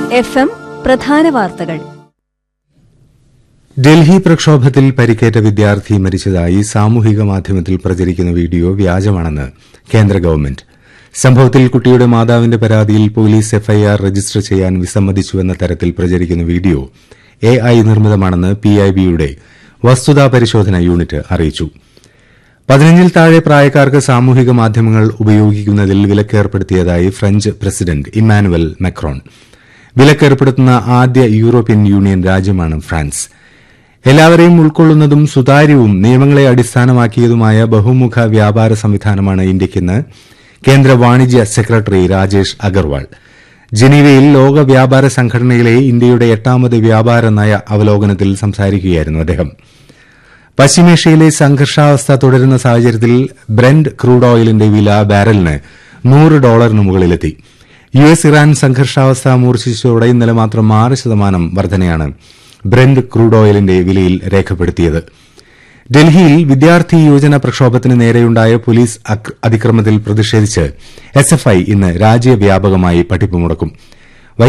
F M പ്രധാന വാർത്തകൾ ഡൽഹി പ്രക്ഷോഭത്തിൽ പരിക്കേറ്റ വിദ്യാർത്ഥി മരിച്ചതായി സാമൂഹിക മാധ്യമത്തിൽ പ്രചരിക്കുന്ന വീഡിയോ വ്യാജമാണെന്ന് കേന്ദ്ര ഗവൺമെന്റ് സംഭവത്തിൽ കുട്ടിയുടെ മാതാവിന്റെ പരാതിയിൽ പോലീസ് എഫ്ഐആർ രജിസ്റ്റർ ചെയ്യാൻ വിസമ്മതിച്ചുവെന്ന തരത്തിൽ പ്രചരിക്കുന്ന വീഡിയോ എഐ നിർമ്മിതമാണെന്ന് പിഐബിയുടെ വസ്തുതാ പരിശോധന യൂണിറ്റ് അറിയിച്ചു പതിനഞ്ചിൽ താഴെ പ്രായക്കാർക്ക് സാമൂഹിക മാധ്യമങ്ങൾ ഉപയോഗിക്കുന്നതിൽ വിലക്കേർപ്പെടുത്തിയതായി ഫ്രഞ്ച് പ്രസിഡന്റ് ഇമ്മാനുവൽ മക്രോൺ വിലക്കേർപ്പെടുത്തുന്ന ആദ്യ യൂറോപ്യൻ യൂണിയൻ രാജ്യമാണ് ഫ്രാൻസ് എല്ലാവരെയും ഉൾക്കൊള്ളുന്നതും സുതാര്യവും നിയമങ്ങളെ അടിസ്ഥാനമാക്കിയതുമായ ബഹുമുഖ വ്യാപാര സംവിധാനമാണ് ഇന്ത്യയ്ക്കെന്ന് കേന്ദ്ര വാണിജ്യ സെക്രട്ടറി രാജേഷ് അഗർവാൾ ജനീവയിൽ ലോക വ്യാപാര സംഘടനയിലെ ഇന്ത്യയുടെ എട്ടാമത് വ്യാപാര നയ അവലോകനത്തിൽ സംസാരിക്കുകയായിരുന്നു അദ്ദേഹം പശ്ചിമേഷ്യയിലെ സംഘർഷാവസ്ഥ തുടരുന്ന സാഹചര്യത്തിൽ ബ്രെൻഡ് ക്രൂഡ് ഓയിലിന്റെ വില ബാരലിന് നൂറ് ഡോളറിന് മുകളിലെത്തി യു എസ് ഇറാൻ സംഘർഷാവസ്ഥ മൂർച്ഛിച്ചതോടെ ഇന്നലെ മാത്രം ആറ് ശതമാനം വർധനയാണ് ബ്രെൻഡ് ക്രൂഡ് ഓയിലിന്റെ വിലയിൽ രേഖപ്പെടുത്തിയത് ഡൽഹിയിൽ വിദ്യാർത്ഥി യുവജന പ്രക്ഷോഭത്തിന് നേരെയുണ്ടായ പോലീസ് അതിക്രമത്തിൽ പ്രതിഷേധിച്ച് എസ്എഫ്ഐ ഇന്ന് രാജ്യവ്യാപകമായി പട്ടിപ്പ് മുടക്കും